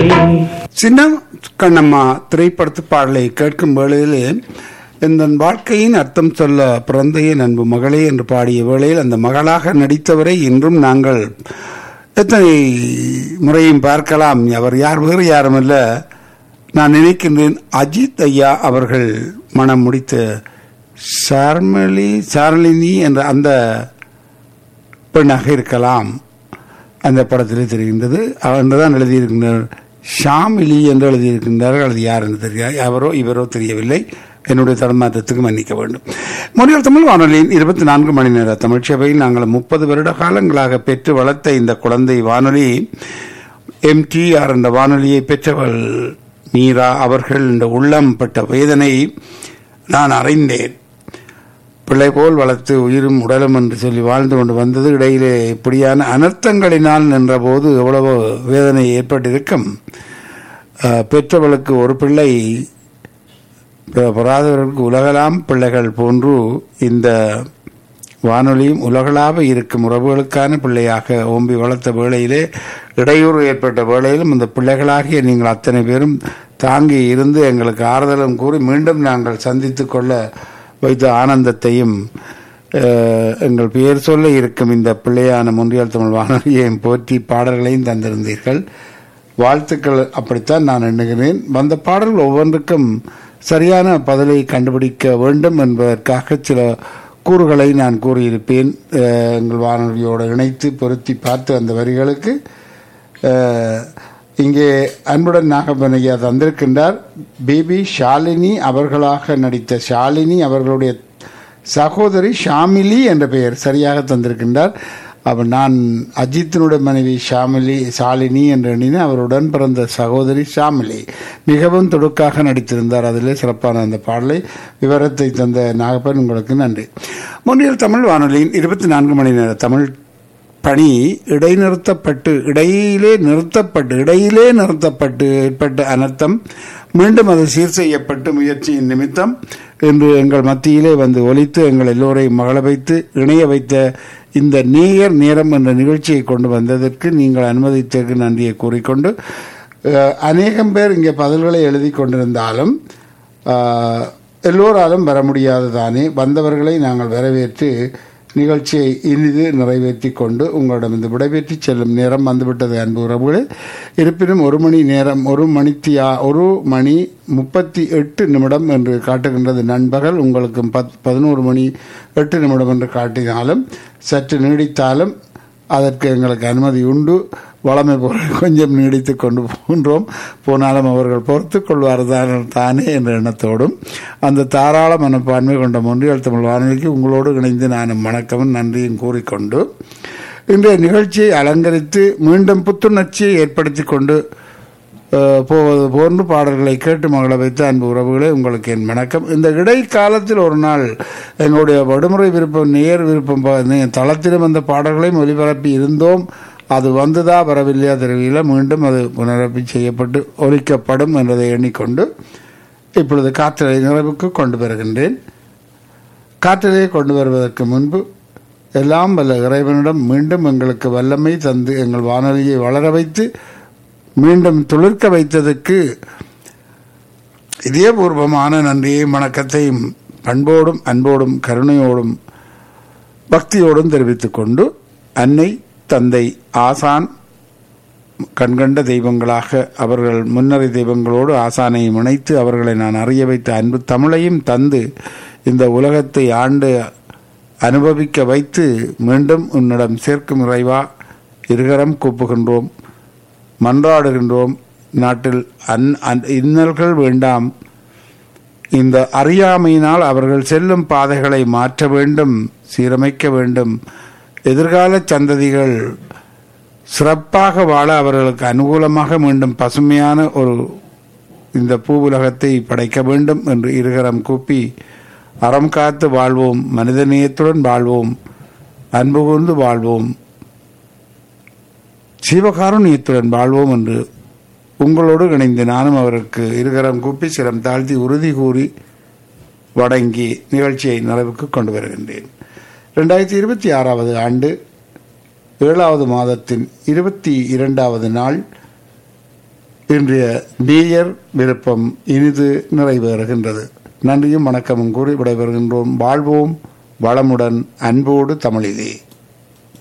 சின்ன கண்ணம்மா திரைப்படத்து பாடலை கேட்கும் வேளையிலே இந்த வாழ்க்கையின் அர்த்தம் சொல்ல பிறந்த என் அன்பு மகளே என்று பாடிய வேளையில் அந்த மகளாக நடித்தவரை இன்றும் நாங்கள் எத்தனை முறையும் பார்க்கலாம் அவர் யார் வேறு யாருமல்ல நான் நினைக்கின்றேன் அஜித் ஐயா அவர்கள் மனம் முடித்த சார்மலி சாரலினி என்ற அந்த பெண்ணாக இருக்கலாம் அந்த படத்திலே தெரிகின்றது என்றுதான் எழுதியிருக்கின்றனர் ஷாமிலி என்று எழுதியிருக்கின்றார்கள் அது யார் என்று தெரியாது அவரோ இவரோ தெரியவில்லை என்னுடைய தடுமாற்றத்துக்கு மன்னிக்க வேண்டும் மொழியல் தமிழ் வானொலியின் இருபத்தி நான்கு மணி நேர தமிழ் சேவையில் நாங்கள் முப்பது வருட காலங்களாக பெற்று வளர்த்த இந்த குழந்தை வானொலி எம்டிஆர் என்ற வானொலியை பெற்றவள் மீரா அவர்கள் இந்த உள்ளம் பட்ட வேதனை நான் அறிந்தேன் பிள்ளை போல் வளர்த்து உயிரும் உடலும் என்று சொல்லி வாழ்ந்து கொண்டு வந்தது இடையிலே இப்படியான அனர்த்தங்களினால் நின்றபோது எவ்வளவு வேதனை ஏற்பட்டிருக்கும் அஹ், பெற்றவளுக்கு ஒரு பிள்ளை பிற- பெறாதவர்களுக்கு உலகலாம் பிள்ளைகள் போன்று இந்த வானொலியும் உலகளாவ இருக்கும் உறவுகளுக்கான பிள்ளையாக ஓம்பி வளர்த்த வேளையிலே இடையூறு ஏற்பட்ட வேளையிலும் இந்த பிள்ளைகளாகிய நீங்கள் அத்தனை பேரும் தாங்கி இருந்து எங்களுக்கு ஆறுதலும் கூறி மீண்டும் நாங்கள் சந்தித்துக் கொள்ள வைத்த ஆனந்தத்தையும் அஹ், எங்கள் பெயர் சொல்ல இருக்கும் இந்த பிள்ளையான முன்றியல் தமிழ் வானொலியையும் போற்றி பாடல்களையும் தந்திருந்தீர்கள் வாழ்த்துக்கள் அப்படித்தான் நான் எண்ணுகிறேன் வந்த பாடல்கள் ஒவ்வொன்றுக்கும் சரியான பதிலை கண்டுபிடிக்க வேண்டும் என்பதற்காக சில கூறுகளை நான் கூறியிருப்பேன் அஹ், எங்கள் வானொலியோடு இணைத்து பொருத்தி பார்த்து அந்த வரிகளுக்கு அஹ், இங்கே அன்புடன் நாகப்பனையா தந்திருக்கின்றார் பிபி ஷாலினி அவர்களாக நடித்த ஷாலினி அவர்களுடைய சகோதரி ஷாமிலி என்ற பெயர் சரியாக தந்திருக்கின்றார் அவர் நான் அஜித்தினுடைய மனைவி ஷாமிலி ஷாலினி என்று எண்ணினேன் அவருடன் பிறந்த சகோதரி ஷாமிலி மிகவும் துடுக்காக நடித்திருந்தார் அதிலே சிறப்பான அந்த பாடலை விவரத்தை தந்த நாகப்பன் உங்களுக்கு நன்றி முன்னில் தமிழ் வானொலியின் இருபத்தி நான்கு மணி நேர தமிழ் பணி இடைநிறுத்தப்பட்டு இடையிலே நிறுத்தப்பட்டு இடையிலே நிறுத்தப்பட்டு ஏற்பட்ட அனர்த்தம் மீண்டும் அது சீர் செய்யப்பட்டு முயற்சியின் நிமித்தம் இன்று எங்கள் மத்தியிலே வந்து ஒலித்து எங்கள் எல்லோரையும் மகள வைத்து இணைய வைத்த இந்த நேயர் நேரம் என்ற நிகழ்ச்சியை கொண்டு வந்ததற்கு நீங்கள் அனுமதித்ததற்கு நன்றியை கூறிக்கொண்டு அஹ், அநேகம் பேர் இங்கே பதில்களை எழுதி கொண்டிருந்தாலும் ஆஹ், எல்லோராலும் வர முடியாது தானே வந்தவர்களை நாங்கள் வரவேற்று நிகழ்ச்சியை இனிது நிறைவேற்றி கொண்டு உங்களிடம் இந்த விடைபெற்றி செல்லும் நேரம் வந்துவிட்டது அன்பு உறவுகளே இருப்பினும் ஒரு மணி நேரம் ஒரு மணித்தியா ஒரு மணி முப்பத்தி எட்டு நிமிடம் என்று காட்டுகின்றது நண்பகல் உங்களுக்கு பத் பதினோரு மணி எட்டு நிமிடம் என்று காட்டினாலும் சற்று நீடித்தாலும் அதற்கு எங்களுக்கு அனுமதி உண்டு வளமை போல கொஞ்சம் நீடித்து கொண்டு போகின்றோம் போனாலும் அவர்கள் பொறுத்து கொள்வார்கள் தானே என்ற எண்ணத்தோடும் அந்த தாராள மனப்பான்மை கொண்ட மொன்றியல் தமிழ் வானொலிக்கு உங்களோடு இணைந்து நானும் வணக்கமும் நன்றியும் கூறிக்கொண்டு இன்றைய நிகழ்ச்சியை அலங்கரித்து மீண்டும் புத்துணர்ச்சியை ஏற்படுத்தி கொண்டு அஹ், போவது போன்று பாடல்களை கேட்டு மகள வைத்து அன்பு உறவுகளே உங்களுக்கு என் வணக்கம் இந்த இடைக்காலத்தில் ஒரு நாள் எங்களுடைய வடுமுறை விருப்பம் நேர் விருப்பம் ப- நே- தளத்திலும் அந்த பாடல்களையும் ஒலிபரப்பி இருந்தோம் அது வந்ததா வரவில்லையா தெரியல மீண்டும் அது புனரப்பி செய்யப்பட்டு ஒலிக்கப்படும் என்பதை எண்ணிக்கொண்டு இப்பொழுது காற்றலை நிறைவுக்கு கொண்டு வருகின்றேன் காற்றிலே கொண்டு வருவதற்கு முன்பு எல்லாம் வல்ல இறைவனிடம் மீண்டும் எங்களுக்கு வல்லமை தந்து எங்கள் வானொலியை வளர வைத்து மீண்டும் துளிர்க்க வைத்ததற்கு இதயபூர்வமான நன்றியையும் வணக்கத்தையும் பண்போடும் அன்போடும் கருணையோடும் பக்தியோடும் தெரிவித்துக் கொண்டு அன்னை தந்தை ஆசான் கண்கண்ட தெய்வங்களாக அவர்கள் முன்னறி தெய்வங்களோடு ஆசானையும் இணைத்து அவர்களை நான் அறிய வைத்த அன்பு தமிழையும் தந்து இந்த உலகத்தை ஆண்டு அனுபவிக்க வைத்து மீண்டும் உன்னிடம் சேர்க்கும் இறைவா இருகரம் கூப்புகின்றோம் மன்றாடுகின்றோம் நாட்டில் அன் அன்- இன்னல்கள் வேண்டாம் இந்த அறியாமையினால் அவர்கள் செல்லும் பாதைகளை மாற்ற வேண்டும் சீரமைக்க வேண்டும் எதிர்கால சந்ததிகள் சிறப்பாக வாழ அவர்களுக்கு அனுகூலமாக மீண்டும் பசுமையான ஒரு இந்த பூவுலகத்தை படைக்க வேண்டும் என்று இருகரம் கூப்பி அறம் காத்து வாழ்வோம் மனிதநேயத்துடன் வாழ்வோம் அன்பு கூர்ந்து வாழ்வோம் சிவகாருண்யத்துடன் வாழ்வோம் என்று உங்களோடு இணைந்து நானும் அவருக்கு இருகரம் கூப்பி சிரம் தாழ்த்தி உறுதி கூறி வணங்கி நிகழ்ச்சியை நிறைவுக்கு கொண்டு வருகின்றேன் ரெண்டாயிரத்தி இருபத்தி ஆறாவது ஆண்டு ஏழாவது மாதத்தின் இருபத்தி இரண்டாவது நாள் இன்றைய நேயர் விருப்பம் இனிது நிறைவேறுகின்றது நன்றியும் வணக்கமும் கூறி விடைபெறுகின்றோம் வாழ்வோம் வளமுடன் அன்போடு தமிழிலே